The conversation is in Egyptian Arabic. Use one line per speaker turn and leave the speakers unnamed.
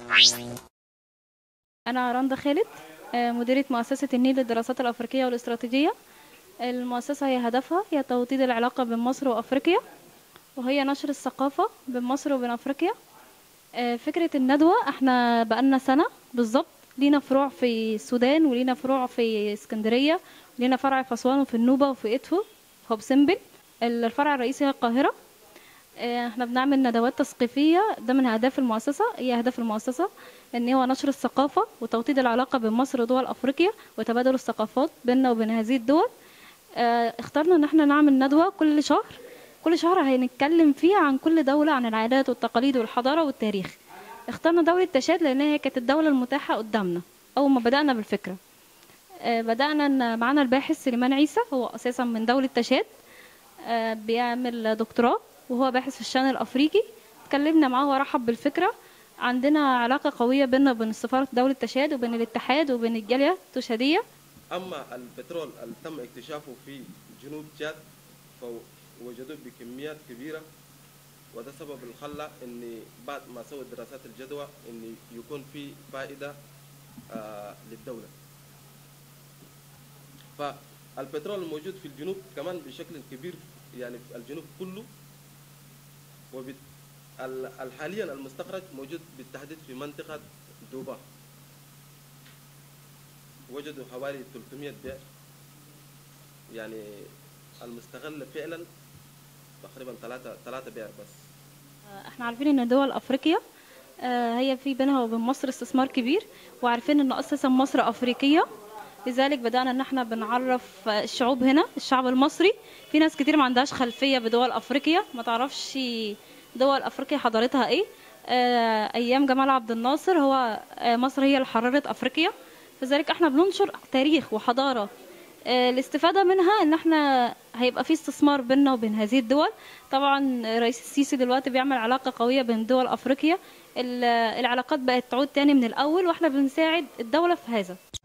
أنا رندا خالد آه، مديرة مؤسسة النيل للدراسات الأفريقية والاستراتيجية المؤسسة هي هدفها هي توطيد العلاقة بين مصر وأفريقيا وهي نشر الثقافة بين مصر وبين أفريقيا آه، فكرة الندوة احنا بقالنا سنة بالظبط لينا فروع في السودان ولينا فروع في اسكندرية لينا فرع في أسوان وفي النوبة وفي إدفو في هوب سمبل الفرع الرئيسي هي القاهرة آه، احنا بنعمل ندوات تثقيفية ده من أهداف المؤسسة هي أهداف المؤسسة إن هو نشر الثقافة وتوطيد العلاقة بين مصر ودول أفريقيا وتبادل الثقافات بيننا وبين هذه الدول آه، اخترنا إن احنا نعمل ندوة كل شهر كل شهر هنتكلم فيها عن كل دولة عن العادات والتقاليد والحضارة والتاريخ اخترنا دولة تشاد لأن هي كانت الدولة المتاحة قدامنا أول ما بدأنا بالفكرة آه، بدأنا إن معانا الباحث سليمان عيسى هو أساسا من دولة تشاد آه، بيعمل دكتوراه وهو باحث في الشأن الأفريقي اتكلمنا معاه ورحب بالفكرة عندنا علاقة قوية بيننا وبين سفارة دولة تشاد وبين الاتحاد وبين الجالية التشادية
اما البترول اللي تم اكتشافه في جنوب تشاد فوجدوه بكميات كبيره وده سبب اللي خلى ان بعد ما سووا دراسات الجدوى ان يكون في فائده آه للدوله فالبترول الموجود في الجنوب كمان بشكل كبير يعني في الجنوب كله وبت... ال- ال- حاليا المستخرج موجود بالتحديد في منطقه دوبا وجدوا حوالي 300 بئر يعني المستغل فعلا تقريبا ثلاثة ثلاثة بئر بس
احنا عارفين ان دول افريقيا آه، هي في بينها وبين مصر استثمار كبير وعارفين ان اساسا مصر افريقيه لذلك بدانا ان احنا بنعرف آه، الشعوب هنا الشعب المصري في ناس كتير ما عندهاش خلفيه بدول افريقيا ما تعرفش دول افريقيا حضارتها ايه آه، ايام جمال عبد الناصر هو آه، مصر هي اللي حررت افريقيا لذلك احنا بننشر تاريخ وحضاره آه، الاستفادة منها ان احنا هيبقى في استثمار بيننا وبين هذه الدول طبعا رئيس السيسي دلوقتي بيعمل علاقة قوية بين دول افريقيا ال- العلاقات بقت تعود تاني من الاول واحنا بنساعد الدولة في هذا